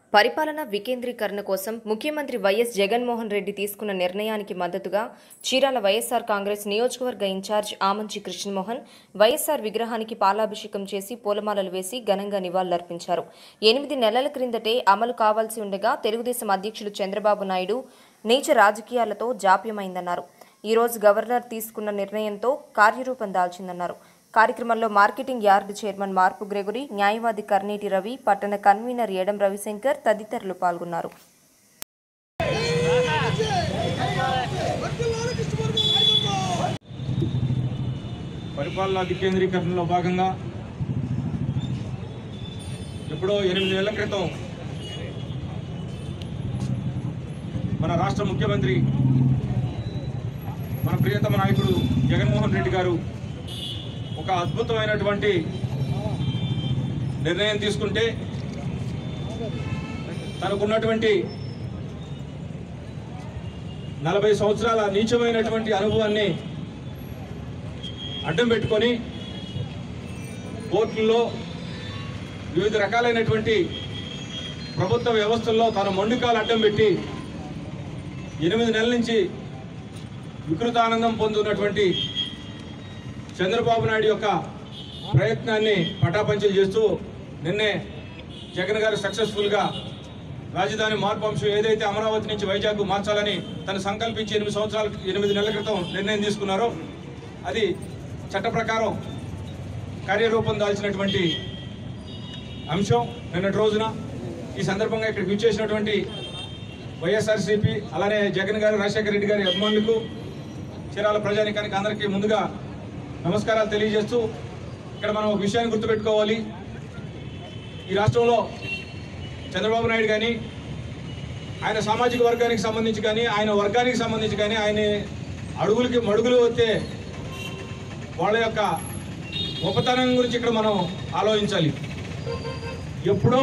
పరిపాలన వికేంద్రీకరణ కోసం ముఖ్యమంత్రి వైఎస్ జగన్మోహన్ రెడ్డి తీసుకున్న నిర్ణయానికి మద్దతుగా చీరాల వైఎస్సార్ కాంగ్రెస్ నియోజకవర్గ ఇన్ఛార్జ్ ఆమంచి కృష్ణమోహన్ వైఎస్సార్ విగ్రహానికి పాలాభిషేకం చేసి పూలమాలలు వేసి ఘనంగా నివాళులర్పించారు ఎనిమిది నెలల క్రిందటే అమలు కావాల్సి ఉండగా తెలుగుదేశం అధ్యక్షులు చంద్రబాబు నాయుడు నీచ రాజకీయాలతో జాప్యమైందన్నారు ఈ రోజు గవర్నర్ తీసుకున్న నిర్ణయంతో కార్యరూపం దాల్చిందన్నారు కార్యక్రమంలో marketing yard chairman Marpu Gregory న్యాయవాది కర్నీటి రవి పట్టణ కన్వీనర్ ఏడం రవిశంకర్ తదితరులు పాల్గొన్నారు పరిపాలనా వికేంద్రీకరణలో భాగంగా ఎప్పుడో ఎనిమిది నెలల క్రితం మన రాష్ట్ర ముఖ్యమంత్రి మన ప్రియతమ నాయకుడు జగన్మోహన్ రెడ్డి గారు ఒక అద్భుతమైనటువంటి నిర్ణయం తీసుకుంటే తనకున్నటువంటి నలభై సంవత్సరాల నీచమైనటువంటి అనుభవాన్ని అడ్డం పెట్టుకొని కోర్టుల్లో వివిధ రకాలైనటువంటి ప్రభుత్వ వ్యవస్థల్లో తన మొండికాలు అడ్డం పెట్టి ఎనిమిది నెలల నుంచి వికృతానందం పొందుతున్నటువంటి చంద్రబాబు నాయుడు యొక్క ప్రయత్నాన్ని పటాపంచలు చేస్తూ నిన్నే జగన్ గారు సక్సెస్ఫుల్గా రాజధాని మార్పు అంశం ఏదైతే అమరావతి నుంచి వైజాగ్ మార్చాలని తను సంకల్పించి ఎనిమిది సంవత్సరాల ఎనిమిది నెలల క్రితం నిర్ణయం తీసుకున్నారో అది చట్ట ప్రకారం కార్యరూపం దాల్చినటువంటి అంశం నిన్నటి రోజున ఈ సందర్భంగా ఇక్కడికి విచ్చేసినటువంటి వైఎస్ఆర్సీపీ అలానే జగన్ గారు రాజశేఖర రెడ్డి గారి అభిమానులకు చీరాల ప్రజానికానికి అందరికీ ముందుగా నమస్కారాలు తెలియజేస్తూ ఇక్కడ మనం ఒక విషయాన్ని గుర్తుపెట్టుకోవాలి ఈ రాష్ట్రంలో చంద్రబాబు నాయుడు కానీ ఆయన సామాజిక వర్గానికి సంబంధించి కానీ ఆయన వర్గానికి సంబంధించి కానీ ఆయన అడుగులకి మడుగులు వస్తే వాళ్ళ యొక్క గొప్పతనం గురించి ఇక్కడ మనం ఆలోచించాలి ఎప్పుడో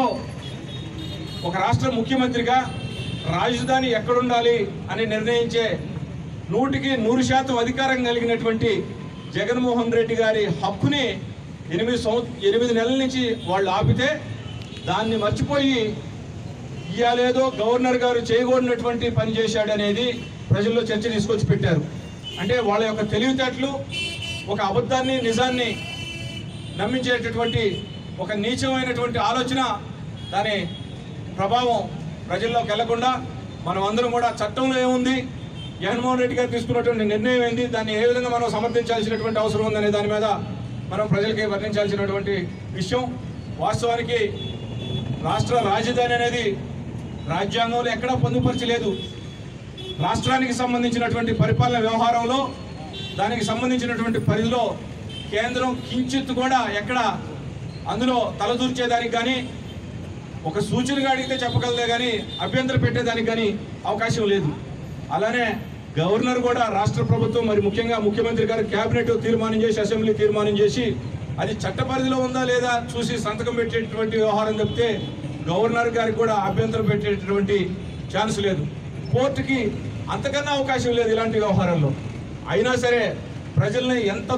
ఒక రాష్ట్ర ముఖ్యమంత్రిగా రాజధాని ఎక్కడుండాలి అని నిర్ణయించే నూటికి నూరు శాతం అధికారం కలిగినటువంటి జగన్మోహన్ రెడ్డి గారి హక్కుని ఎనిమిది సంవ ఎనిమిది నెలల నుంచి వాళ్ళు ఆపితే దాన్ని మర్చిపోయి ఇయ్యాలేదో గవర్నర్ గారు చేయకూడనటువంటి పని చేశాడు అనేది ప్రజల్లో చర్చ తీసుకొచ్చి పెట్టారు అంటే వాళ్ళ యొక్క తెలివితేటలు ఒక అబద్ధాన్ని నిజాన్ని నమ్మించేటటువంటి ఒక నీచమైనటువంటి ఆలోచన దాని ప్రభావం ప్రజల్లోకి వెళ్లకుండా మనం అందరం కూడా చట్టంలో ఏముంది జగన్మోహన్ రెడ్డి గారు తీసుకున్నటువంటి నిర్ణయం ఏంది దాన్ని ఏ విధంగా మనం సమర్థించాల్సినటువంటి అవసరం ఉందనే దాని మీద మనం ప్రజలకి వర్ణించాల్సినటువంటి విషయం వాస్తవానికి రాష్ట్ర రాజధాని అనేది రాజ్యాంగంలో ఎక్కడా పొందుపరచలేదు రాష్ట్రానికి సంబంధించినటువంటి పరిపాలన వ్యవహారంలో దానికి సంబంధించినటువంటి పరిధిలో కేంద్రం కించిత్తు కూడా ఎక్కడ అందులో తలదూర్చేదానికి కానీ ఒక సూచనగా అడిగితే చెప్పగలదే కానీ అభ్యంతరం పెట్టేదానికి కానీ అవకాశం లేదు అలానే గవర్నర్ కూడా రాష్ట్ర ప్రభుత్వం మరి ముఖ్యంగా ముఖ్యమంత్రి గారు కేబినెట్ తీర్మానం చేసి అసెంబ్లీ తీర్మానం చేసి అది చట్ట పరిధిలో ఉందా లేదా చూసి సంతకం పెట్టేటటువంటి వ్యవహారం తప్పితే గవర్నర్ గారికి కూడా అభ్యంతరం పెట్టేటటువంటి ఛాన్స్ లేదు కోర్టుకి అంతకన్నా అవకాశం లేదు ఇలాంటి వ్యవహారాల్లో అయినా సరే ప్రజల్ని ఎంత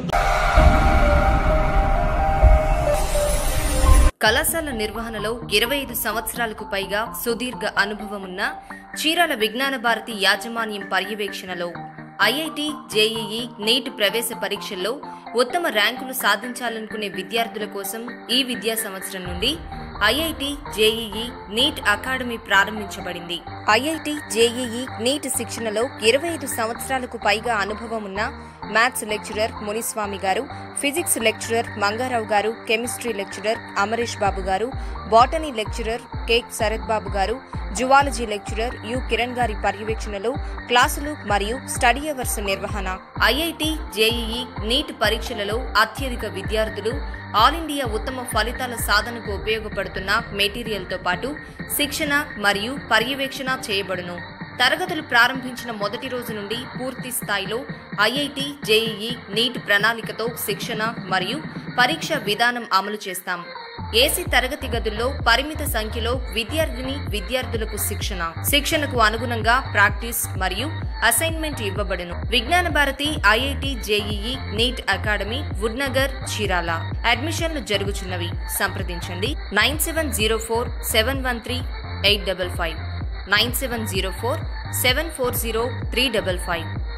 కళాశాల నిర్వహణలో ఇరవై ఐదు సంవత్సరాలకు పైగా సుదీర్ఘ అనుభవమున్న చీరాల విజ్ఞాన భారతి యాజమాన్యం పర్యవేక్షణలో ఐఐటి జేఈఈ నీట్ ప్రవేశ పరీక్షల్లో ఉత్తమ ర్యాంకులు సాధించాలనుకునే విద్యార్థుల కోసం ఈ విద్యా సంవత్సరం నుండి ఐఐటి జేఈఈ నీట్ అకాడమీ ప్రారంభించబడింది ఐఐటి జేఈఈ నీట్ శిక్షణలో ఇరవై ఐదు సంవత్సరాలకు పైగా అనుభవం ఉన్న మ్యాథ్స్ లెక్చరర్ మునిస్వామి గారు ఫిజిక్స్ లెక్చరర్ మంగారావు గారు chemistry lecturer Amaresh Babu garu botany lecturer K Sarath Babu garu zoology lecturer U Kiran గారి పర్యవేక్షణలో క్లాసులు మరియు స్టడీ అవర్స్ నిర్వహణ ఐఐటి జేఈఈ నీట్ పరీక్షలలో అత్యధిక విద్యార్థులు ఆల్ ఇండియా ఉత్తమ ఫలితాల సాధనకు ఉపయోగపడుతున్న మెటీరియల్తో పాటు శిక్షణ మరియు పర్యవేక్షణ చేయబడును తరగతులు ప్రారంభించిన మొదటి రోజు నుండి పూర్తి స్థాయిలో ఐఐటి జేఈఈ నీట్ ప్రణాళికతో శిక్షణ మరియు పరీక్ష విధానం అమలు చేస్తాం ఏసీ తరగతి గదుల్లో పరిమిత సంఖ్యలో విద్యార్థిని విద్యార్థులకు శిక్షణ శిక్షణకు అనుగుణంగా ప్రాక్టీస్ మరియు అసైన్మెంట్ ఇవ్వబడును Vignana Bharathi IIT JEE NEET academy Vudnagar Chirala అడ్మిషన్లు జరుగుచున్నవి సంప్రదించండి nine seven zero four seven one three eight double five nine seven zero four seven four zero three double five